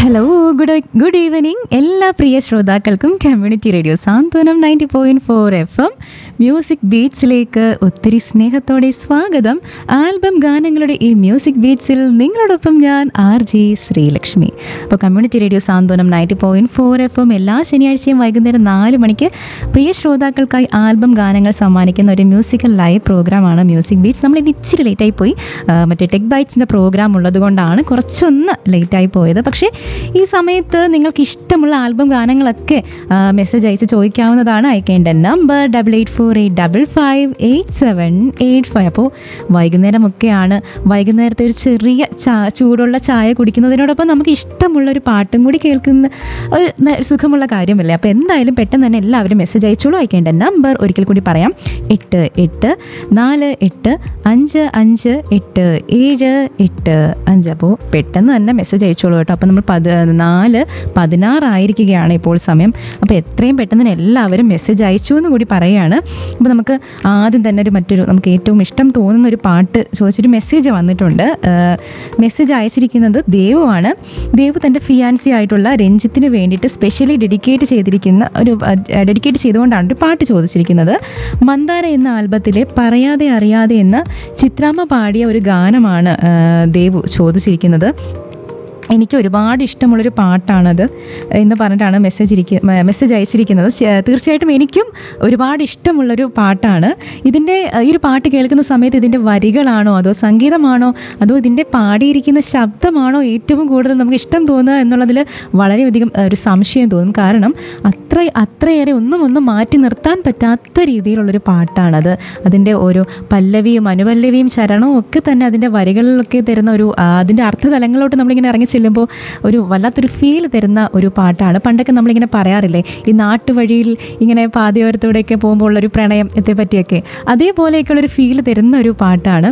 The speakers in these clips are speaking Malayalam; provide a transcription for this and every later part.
ഹലോ ഗുഡ് ഗുഡ് ഈവനിങ് എല്ലാ പ്രിയ ശ്രോതാക്കൾക്കും community radio Santhwanam ninety point four F M music ബീറ്റ്സിലേക്ക് ഒത്തിരി സ്നേഹത്തോടെ സ്വാഗതം ആൽബം ഗാനങ്ങളുടെ ഈ മ്യൂസിക് ബീറ്റ്സിൽ നിങ്ങളോടൊപ്പം ഞാൻ ആർ ജെ ശ്രീലക്ഷ്മി അപ്പോൾ community radio Santhwanam ninety point four F M എല്ലാ ശനിയാഴ്ചയും വൈകുന്നേരം നാല് മണിക്ക് പ്രിയ ശ്രോതാക്കൾക്കായി ആൽബം ഗാനങ്ങൾ സമ്മാനിക്കുന്ന ഒരു മ്യൂസിക്കൽ ലൈവ് പ്രോഗ്രാമാണ് മ്യൂസിക് ബീറ്റ്സ് നമ്മൾ ഇന്ന് ഇച്ചിരി ലേറ്റായി പോയി ആ, മറ്റേ ടെക് ബൈറ്റ്സിൻ്റെ പ്രോഗ്രാം ഉള്ളത് കൊണ്ടാണ് കുറച്ചൊന്ന് ലേറ്റായി പോയത് പക്ഷേ ഈ സമയത്ത് നിങ്ങൾക്ക് ഇഷ്ടമുള്ള ആൽബം ഗാനങ്ങളൊക്കെ മെസ്സേജ് അയച്ച് ചോദിക്കാവുന്നതാണ് അയക്കേണ്ട number double eight four eight double five eight seven eight five അപ്പോൾ വൈകുന്നേരമൊക്കെയാണ് വൈകുന്നേരത്തെ ഒരു ചെറിയ ചാ ചൂടുള്ള ചായ കുടിക്കുന്നതിനോടൊപ്പം നമുക്ക് ഇഷ്ടമുള്ള ഒരു പാട്ടും കൂടി കേൾക്കുന്ന ഒരു ന- സുഖമുള്ള കാര്യമല്ലേ അപ്പോൾ എന്തായാലും പെട്ടെന്ന് തന്നെ എല്ലാവരും മെസ്സേജ് അയച്ചോളൂ അയക്കേണ്ട നമ്പർ ഒരിക്കൽ കൂടി പറയാം എട്ട് എട്ട് നാല് എട്ട് അഞ്ച് അഞ്ച് എട്ട് ഏഴ് എട്ട് അഞ്ച് അപ്പോൾ പെട്ടെന്ന് തന്നെ മെസ്സേജ് അയച്ചോളൂ കേട്ടോ അപ്പോൾ നമ്മൾ പത് നാല് പതിനാറായിരിക്കുകയാണ് ഇപ്പോൾ സമയം അപ്പോൾ എത്രയും പെട്ടെന്ന് തന്നെ എല്ലാവരും മെസ്സേജ് അയച്ചു എന്ന് കൂടി പറയുകയാണ് അപ്പോൾ നമുക്ക് ആദ്യം തന്നെ ഒരു മറ്റൊരു നമുക്ക് ഏറ്റവും ഇഷ്ടം തോന്നുന്ന ഒരു പാട്ട് ചോദിച്ചൊരു മെസ്സേജ് വന്നിട്ടുണ്ട് മെസ്സേജ് അയച്ചിരിക്കുന്നത് ദേവുവാണ് ദേവ് തൻ്റെ ഫിയാൻസി ആയിട്ടുള്ള രഞ്ജിത്തിന് വേണ്ടിയിട്ട് സ്പെഷ്യലി ഡെഡിക്കേറ്റ് ചെയ്തിരിക്കുന്ന ഒരു ഡെഡിക്കേറ്റ് ചെയ്തുകൊണ്ടാണ് ഒരു പാട്ട് ചോദിച്ചിരിക്കുന്നത് മന്ദാര എന്ന ആൽബത്തിലെ പറയാതെ അറിയാതെ എന്ന ചിത്രാമ്മ പാടിയ ഒരു ഗാനമാണ് ആ, ദേവു ചോദിച്ചിരിക്കുന്നത് എനിക്ക് ഒരുപാട് ഇഷ്ടമുള്ളൊരു പാട്ടാണത് എന്ന് പറഞ്ഞിട്ടാണ് മെസ്സേജ് ഇരിക്ക മെസ്സേജ് അയച്ചിരിക്കുന്നത് ചെ- തീർച്ചയായിട്ടും എനിക്കും ഒരുപാട് ഇഷ്ടമുള്ളൊരു പാട്ടാണ് ഇതിൻ്റെ ഈ ഒരു പാട്ട് കേൾക്കുന്ന സമയത്ത് ഇതിൻ്റെ വരികളാണോ അതോ സംഗീതമാണോ അതോ ഇതിൻ്റെ പാടിയിരിക്കുന്ന ശബ്ദമാണോ ഏറ്റവും കൂടുതൽ നമുക്ക് ഇഷ്ടം തോന്നുക എന്നുള്ളതിൽ വളരെയധികം ഏഹ്, ഒരു സംശയം തോന്നും കാരണം അത്ര അത്രയേറെ ഒന്നും ഒന്നും മാറ്റി നിർത്താൻ പറ്റാത്ത രീതിയിലുള്ളൊരു പാട്ടാണത് അതിൻ്റെ ഓരോ പല്ലവിയും അനുപല്ലവിയും ചരണവും ഒക്കെ തന്നെ അതിൻ്റെ വരികളിലൊക്കെ തരുന്ന ഒരു ആ, അതിൻ്റെ അർത്ഥതലങ്ങളിലോട്ട് നമ്മളിങ്ങനെ ഇറങ്ങി ചെല്ലുമ്പോൾ ഒരു വല്ലാത്തൊരു ഫീൽ തരുന്ന ഒരു പാട്ടാണ് പണ്ടൊക്കെ നമ്മളിങ്ങനെ പറയാറില്ലേ ഈ നാട്ടുവഴിയിൽ ഇങ്ങനെ പാതയോരത്തൂടെയൊക്കെ പോകുമ്പോൾ ഉള്ളൊരു പ്രണയത്തെ പറ്റിയൊക്കെ അതേപോലെയൊക്കെയുള്ളൊരു ഫീൽ തരുന്ന ഒരു പാട്ടാണ്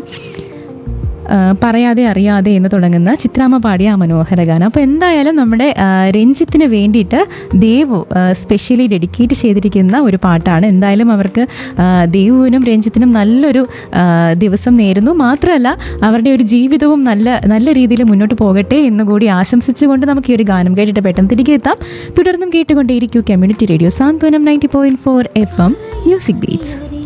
ആ, പറയാതെ അറിയാതെ എന്ന് തുടങ്ങുന്ന ചിത്രാമ്മ പാടിയ ആ മനോഹര ഗാനം അപ്പോൾ എന്തായാലും നമ്മുടെ ആ, രഞ്ജിത്തിന് വേണ്ടിയിട്ട് ദേവു സ്പെഷ്യലി ഡെഡിക്കേറ്റ് ചെയ്തിരിക്കുന്ന ഒരു പാട്ടാണ് എന്തായാലും അവർക്ക് ആ, ദേവുവിനും രഞ്ജിത്തിനും നല്ലൊരു ആ, ദിവസം നേരുന്നു മാത്രമല്ല അവരുടെ ഒരു ജീവിതവും നല്ല നല്ല രീതിയിൽ മുന്നോട്ട് പോകട്ടെ എന്ന് കൂടി ആശംസിച്ചുകൊണ്ട് നമുക്ക് ഈ ഒരു ഗാനം കേട്ടിട്ട് പെട്ടെന്ന് തിരികെ എത്താം തുടർന്നും കേട്ടുകൊണ്ടേയിരിക്കൂ community radio Santhwanam ninety point four F M music beats